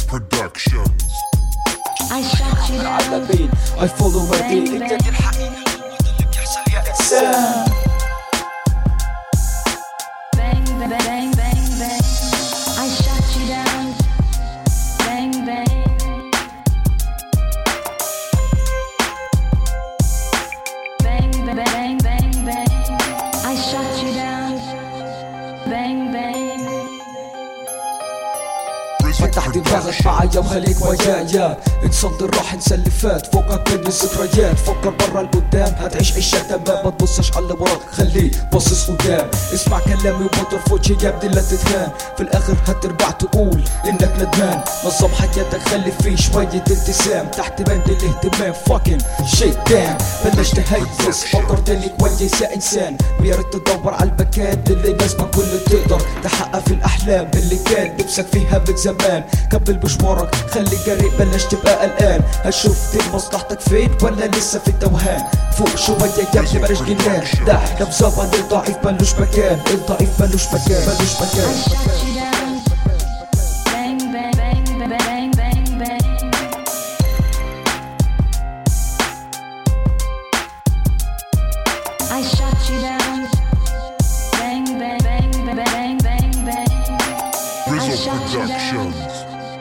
Productions. I shut you down. على مين I follow my Bang, beat bang. انت دي الحقيقة هو ده اللي بيحصل يا انسان Bang, bang, bang, bang, bang. I shut you down. Bang, bang. Bang, bang, bang, bang, bang. I shut you down. Bang, bang. فتح دماغك معايا وخليك ويايا انصد راح انسى اللي فات فوقك من الذكريات فكر برا لقدام هتعيش عيشة تمام ما تبصش على اللي وراك خليه باصص قدام اسمع كلامي وبطل في وجهي يا ابني لا تتهان في الاخر هترجع تقول انك ندمان نظم حياتك خلي فيه شوية التزام تحت بند الاهتمام فاكن شيت دام بلاش تهيس فكر تاني كويس يا انسان ويا ريت تدور على المكان اللي يناسبك واللي تقدر تحقق في الاحلام اللي كان نفسك فيها من زمان كمل مشوارك خليك جريء بلاش تبقى قلقان هتشوف دي مصلحتك فين ولا لسه في التوهان فوق شوية يا ابني بلاش جنان ده احنا في زمن الضعيف ملوش مكان الضعيف ملوش مكان ملوش I مكان shut you down. Bang, bang, bang, bang, bang, bang. I shut you down. Bang, bang, bang, bang, bang, bang. I Rizzo shut you down. Productions.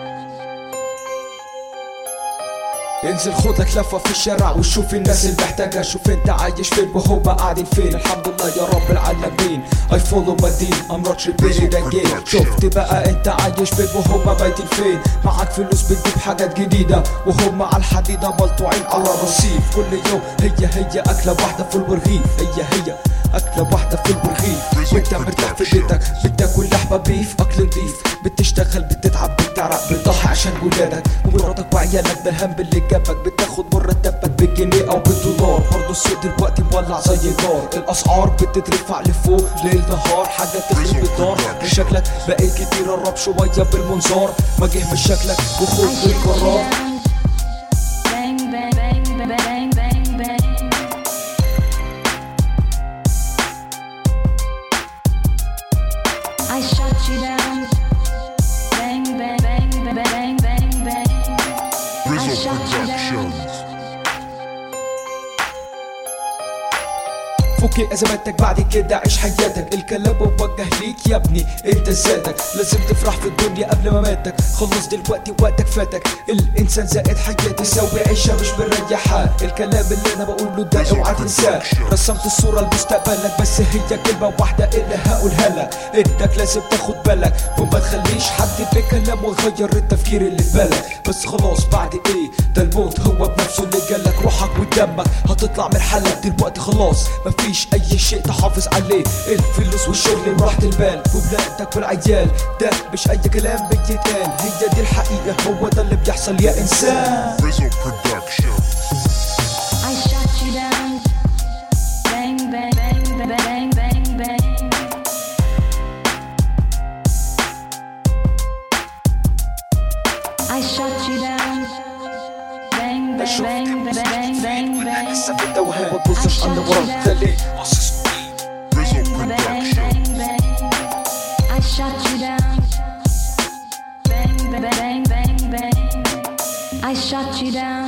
انزل خد لك لفه في الشارع وشوف الناس اللي محتاجه شوف انت عايش فين وهم قاعدين فين الحمد لله يا رب العالمين I follow my dean I'm not repeating it again شفت بقى انت عايش فين وهم بايتين فين معاك فلوس بتجيب حاجات جديده وهم على الحديده ملطوعين على الرصيف كل يوم هي هي اكله واحده في الورغيف هي هي اكله واحده في الورغيف وانت مرتاح في بيتك بتاكل لحمه بيف اكل نضيف بتشتغل بتتعب بتعرق بتضحي عشان ولادك ومراتك وعيالك بالهم اللي جنبك بتاخد مرتبك بالجنيه او بالدولار برضه السوق دلوقتي مولع زي النار الاسعار بتترفع لفوق ليل نهار حاجه تخرب الدار شكلك بقيت كتير قرب شويه بالمنظار ما جه من شكلك I وخد shut you القرار down. Bang, bang, bang, bang, bang, bang. I shut you down. Bang, bang, bang, bang, bang, bang. I Rizzo shut you down. Productions. فك ازماتك بعد كده عيش حياتك الكلام موجه ليك يا ابني انت ذاتك لازم تفرح في الدنيا قبل ما ماتك خلص دلوقتي وقتك فاتك الانسان زائد حياة تساوي عيشة مش مريحة الكلام اللي انا بقوله ده اوعى تنساه رسمت الصورة لمستقبلك بس هي كلمة واحدة اللي هقولها لك انك لازم تاخد بالك وما تخليش حد بكلامه يغير التفكير اللي في بالك بس خلاص بعد ايه ده الموت هو بنفسه اللي جالك روحك ودمك هتطلع من حالك دلوقتي خلاص مفيش اي شيء تحافظ عليه الفلوس والشغل وراحة البال وبلادك والعيال ده مش اي كلام بيتقال هي دي الحقيقة هو ده اللي بيحصل يا انسان Rizzo Productions. I shut you down. Bang, bang, bang, bang, bang, bang. I shut you down. Bang, bang, شوف bang, bang, bang, bang. لسه في التوهان ما تبصش على اللي وراك خليه باصص Rizzo Bang, bang, Productions. bang, bang. I shut you down. Bang, bang, bang, bang, bang. I shut you down.